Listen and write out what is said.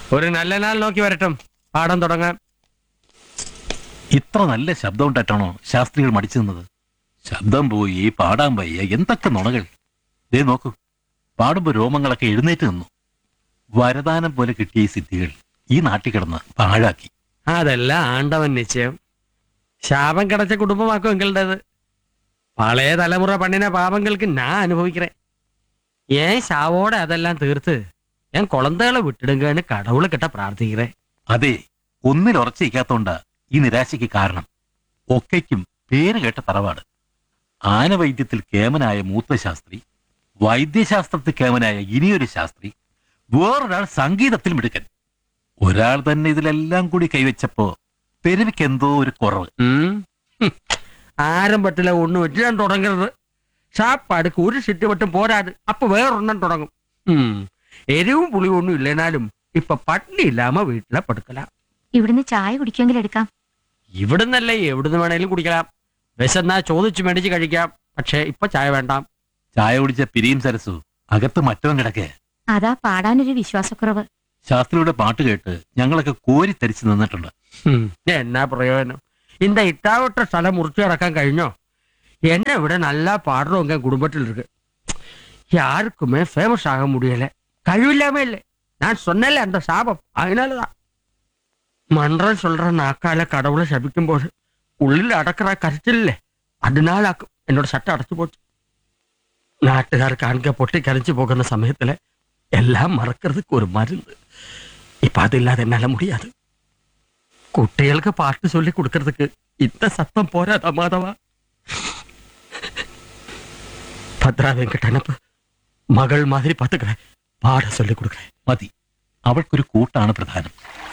ഒരു നല്ല നാൾ നോക്കി വരട്ടും പാഠം തുടങ്ങാൻ ഇത്ര നല്ല ശബ്ദം ഉണ്ടായിട്ടാണോ ശാസ്ത്രികൾ മടിച്ചു നിന്നത് ശബ്ദം പോയി പാടാൻ വയ്യ എന്തൊക്കെ നുണകൾ ദേ നോക്കൂ പാടുമ്പോ രോമങ്ങളൊക്കെ എഴുന്നേറ്റ് നിന്നു വരദാനം പോലെ കിട്ടിയ ഈ സിദ്ധികൾ ഈ നാട്ടിൽ കിടന്ന് പാഴാക്കി അതെല്ലാം ആണ്ടവൻ നിശ്ചയം ശാപം കിടച്ച കുടുംബമാക്കും എങ്ങളുടേത് പഴയ തലമുറ പണിന പാപങ്ങൾക്ക് ഞാൻ അനുഭവിக்கிறேன் ഏൻ ശാവോടെ അതെല്ലാം തീർത്ത് ഞാൻ കുളന്തകളെ വിട്ടിടുങ്കன்னு കടവുള് കിട്ട പ്രാർത്ഥിக்கிறേ അതെ ഒന്നിൽ ഉറച്ചിരിക്കാത്തോണ്ടാ ഈ നിരാശയ്ക്ക് കാരണം ഒക്കയ്ക്കും പേര് കേട്ട തറവാട് ആനവൈദ്യത്തിൽ കേമനായ മൂത്ത ശാസ്ത്രി വൈദ്യശാസ്ത്രത്തിൽ കേമനായ ഇനിയൊരു ശാസ്ത്രി വേറൊരാൾ സംഗീതത്തിൽ മിടുക്കൻ ഒരാൾ തന്നെ ഇതിലെല്ലാം കൂടി കൈവച്ചപ്പോ പെരുവിക്ക് എന്തോ ഒരു കുറവ് ആരംഭത്തിലെ ഒന്ന് വെച്ചാൻ തുടങ്ങരുത് സാപ്പാടുക്ക് ഒരു സിറ്റ് വട്ടും പോരാത് അപ്പൊ വേറൊരെണ്ണം തുടങ്ങും ഉം. എരിവും പുളിയും ഒന്നും ഇല്ലെന്നാലും ഇപ്പൊ പട്ടിണി ഇല്ലാമ വീട്ടിലെ പടുക്കല ഇവിടുന്ന് ചായ കുടിക്കുമെങ്കിൽ എടുക്കാം ഇവിടുന്നല്ലേ എവിടുന്ന് വേണേലും കുടിക്കാം വിശന്നാ ചോദിച്ചു മേടിച്ച് കഴിക്കാം പക്ഷെ ഇപ്പൊ ചായ വേണ്ട ചായ കുടിച്ച പിരിയും സരസു അകത്ത് മറ്റവൻ കിടക്കെ അതാ പാടാനൊരു വിശ്വാസക്കുറവ് ശാസ്ത്രിയുടെ പാട്ട് കേട്ട് ഞങ്ങളൊക്കെ കോരി തരിച്ചു നിന്നിട്ടുണ്ട് ഉം. എന്നാ പ്രയോജനം இந்த ഇട്ടാവട്ട സ്ഥലം മുറിച്ചു കിടക്കാൻ കഴിഞ്ഞോ എന്നെ ഇവിടെ நல்லா பாடுறவங்க குடும்பத்தில் இருக்கு யாருக்குமே ஃபேமஸ் ஆக முடியல കഴിവില്ലാம இல்லை நான் சொன்னேன்ல அந்த சாபம் அதனாலதான் மன்றம் சொல்ற நாக்கால கடவுளை சபிக்கும்போது ഉള്ളിൽ അടക്കറ കരച്ചില്ലേ അതിനാലാക്കും എന്നോട് ഷട്ട അടച്ചു പോച്ചു നാട്ടുകാർ കാണുക പൊട്ടിക്കരച്ചു പോകുന്ന സമയത്തില് എല്ലാം മറக்கிறதுக்கு ഒരു മരുന്ന് ഇപ്പൊ അതില്ലാതെ എന്നാല മുടിയാത് കുട്ടികൾക്ക് പാട്ട് ചൊല്ലി കൊടുക്കறதுக்கு ഇന്ന സത്തം പോരാ മാധവ ഭദ്രാ വെങ്കട്ടനപ്പ് മകൾ മാതിരി പാത്തുக்கிறேன் പാട ചൊല്ലി കൊടുക്കേ മതി അവൾക്കൊരു കൂട്ടാണ് പ്രധാനം